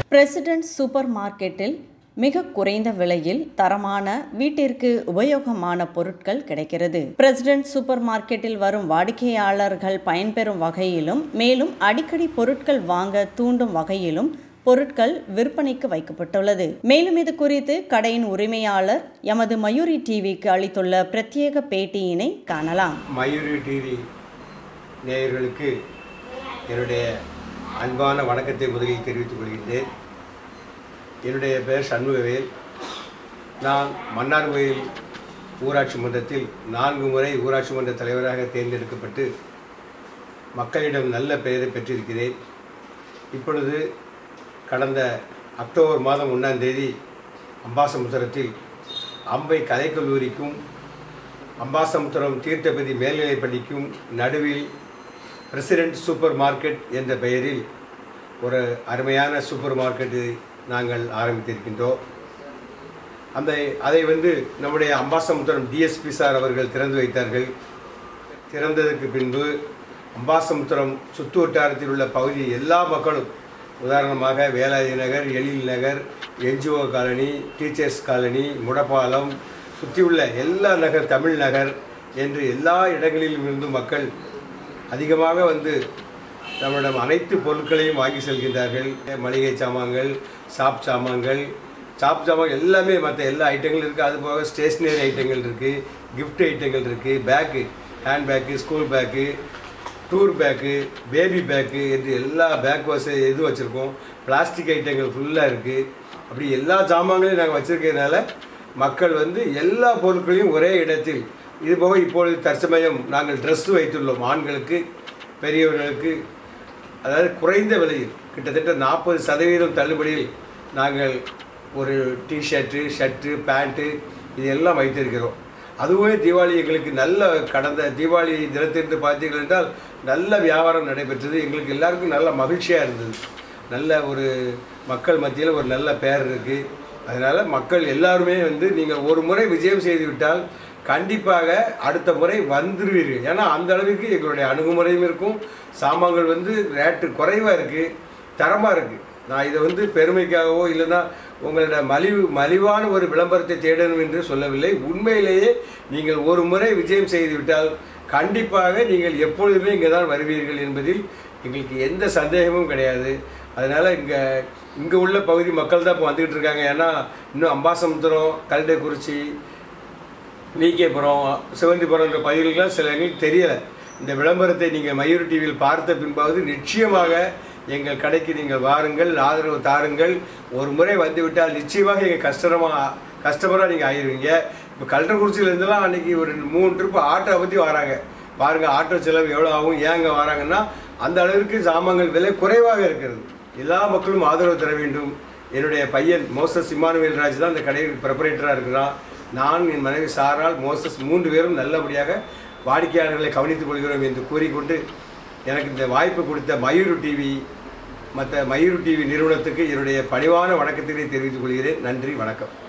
president super மார்க்கெட்டில் மிக குறைந்த விலையில் தரமான வீட்டிற்கு உபயோகமான பொருட்கள் கிடைக்கிறது பிரசிடென்ட் சூப்பர் மார்க்கெட்டில் வரும் வாடிக்கையாளர்கள் பயன்பெறும் வகையிலும் மேலும் அடிக்கடி பொருட்கள் வாங்க தூண்டும் வகையிலும் பொருட்கள் விற்பனைக்கு வைக்கப்பட்டுள்ளது மேலும் இது குறித்து கடையின் உரிமையாளர் எமது மயூரி டிவிக்கு அளித்துள்ள பிரத்யேக பேட்டியினை காணலாம் மயூரி டிவி நேயர்களுக்கு என்னுடைய அன்பான வணக்கத்தை முதலில் தெரிவித்துக் கொள்கின்றேன் என்னுடைய பெயர் சண்முகவேல் நான் மன்னார்கோயில் ஊராட்சி மன்றத்தில் நான்கு முறை ஊராட்சி மன்ற தலைவராக தேர்ந்தெடுக்கப்பட்டு மக்களிடம் நல்ல பெயரை பெற்றிருக்கிறேன் இப்பொழுது கடந்த அக்டோபர் மாதம் ஒன்றாம் தேதி அம்பாசமுத்திரத்தில் அம்பை கலைக்கல்லூரிக்கும் அம்பாசமுத்திரம் தீர்த்தபதி மேல்நிலைப் பள்ளிக்கும் நடுவில் பிரசிடென்ட் சூப்பர் மார்க்கெட் என்ற பெயரில் ஒரு அருமையான சூப்பர் மார்க்கெட்டு நாங்கள் ஆரம்பித்திருக்கின்றோம் அந்த அதை வந்து நம்முடைய அம்பாசமுத்திரம் டிஎஸ்பி சார் அவர்கள் திறந்து வைத்தார்கள் திறந்ததற்கு பின்பு அம்பாசமுத்திரம் சுற்று வட்டாரத்தில் உள்ள பகுதி எல்லா மக்களும் உதாரணமாக Velayutha Nagar Ezhil Nagar NGO colony teachers colony Mudappalam சுற்றியுள்ள எல்லா நகர் தமிழ் நகர் என்று எல்லா இடங்களிலும் இருந்து மக்கள் அதிகமாக வந்து நம்மிடம் அனைத்து பொருட்களையும் வாங்கி செல்கின்றார்கள் மளிகை சாமான்கள் சாப் சாமான்கள் சாப் சாமான் எல்லாமே மற்ற எல்லா ஐட்டங்களும் இருக்குது அது போக ஸ்டேஷ்னரி ஐட்டங்கள் இருக்குது gift ஐட்டங்கள் இருக்குது bag hand bag school bag tour bag baby bag என்று எல்லா பேக் வச இது வச்சுருக்கோம் பிளாஸ்டிக் ஐட்டங்கள் ஃபுல்லாக இருக்குது அப்படி எல்லா சாமான்களையும் நாங்கள் வச்சுருக்கிறதுனால மக்கள் வந்து எல்லா பொருட்களையும் ஒரே இடத்தில் இது போக இப்பொழுது தற்சமயம் நாங்கள் ட்ரெஸ் வைத்துள்ளோம் ஆண்களுக்கு பெரியவர்களுக்கு அதாவது குறைந்த விலையில் கிட்டத்தட்ட நாற்பது சதவீதம் தள்ளுபடியில் நாங்கள் ஒரு டிஷர்ட்டு ஷர்ட்டு பேண்ட்டு இது எல்லாம் வைத்திருக்கிறோம் அதுவே தீபாவளி எங்களுக்கு நல்ல கடந்த தீபாவளி தினத்திற்கு பார்த்தீர்கள் என்றால் நல்ல வியாபாரம் நடைபெற்றது எங்களுக்கு எல்லாருக்கும் நல்ல மகிழ்ச்சியாக இருந்தது நல்ல ஒரு மக்கள் மத்தியில் ஒரு நல்ல பெயர் இருக்குது அதனால் மக்கள் எல்லாருமே வந்து நீங்கள் ஒரு முறை விஜயம் செய்து விட்டால் கண்டிப்பாக அடுத்த முறை வந்துடுவீர்கள் ஏன்னா அந்த அளவுக்கு எங்களுடைய அணுகுமுறையும் இருக்கும் சாமான்கள் வந்து ரேட்டு குறைவாக இருக்குது தரமாக இருக்குது நான் இதை வந்து பெருமைக்காகவோ இல்லைன்னா உங்களோட மலிவு மலிவான ஒரு விளம்பரத்தை தேடணும் என்று சொல்லவில்லை உண்மையிலேயே நீங்கள் ஒரு முறை விஜயம் செய்து விட்டால் கண்டிப்பாக நீங்கள் எப்பொழுதுமே இங்கே தான் வருவீர்கள் என்பதில் எங்களுக்கு எந்த சந்தேகமும் கிடையாது அதனால் இங்கே இங்கே உள்ள பகுதி மக்கள் தான் இப்போ வந்துக்கிட்டு இருக்காங்க ஏன்னா இன்னும் அம்பாசமுத்திரம் கல்டைக்குறிச்சி நீக்கேபுரம் சிவந்திபுரம்ன்ற பகுதிகளுக்கெல்லாம் சில எங்களுக்கு தெரியலை இந்த விளம்பரத்தை நீங்கள் மயூர் டிவியில் பார்த்த பின்பாவது நிச்சயமாக எங்கள் கடைக்கு நீங்கள் வாருங்கள் ஆதரவு தாருங்கள் ஒரு முறை வந்துவிட்டால் நிச்சயமாக எங்கள் கஸ்டமராக கஸ்டமராக நீங்கள் ஆகிடுவீங்க இப்போ கல்டக்குறிச்சியிலேருந்துலாம் அன்றைக்கி ஒரு மூணு ட்ரிப்பு ஆட்டோ பற்றி வராங்க பாருங்கள் ஆட்டோ செலவு எவ்வளோ ஆகும் ஏங்க வராங்கன்னா அந்த அளவிற்கு சாமான்கள் விலை குறைவாக இருக்கிறது எல்லா மக்களும் ஆதரவு தர வேண்டும் என்னுடைய பையன் மோசஸ் இமானுவேல் ராஜ் தான் இந்த கடையில் ப்ரிப்பரேட்டராக இருக்கிறான் நான் என் மனைவி சாரால் மோசஸ் மூன்று பேரும் நல்லபடியாக வாடிக்கையாளர்களை கவனித்துக் கொள்கிறோம் என்று கூறிக்கொண்டு எனக்கு இந்த வாய்ப்பு கொடுத்த மயூரு டிவி மற்ற மயூரு டிவி நிறுவனத்துக்கு என்னுடைய பணிவான வணக்கத்தினை தெரிவித்துக் கொள்கிறேன் நன்றி வணக்கம்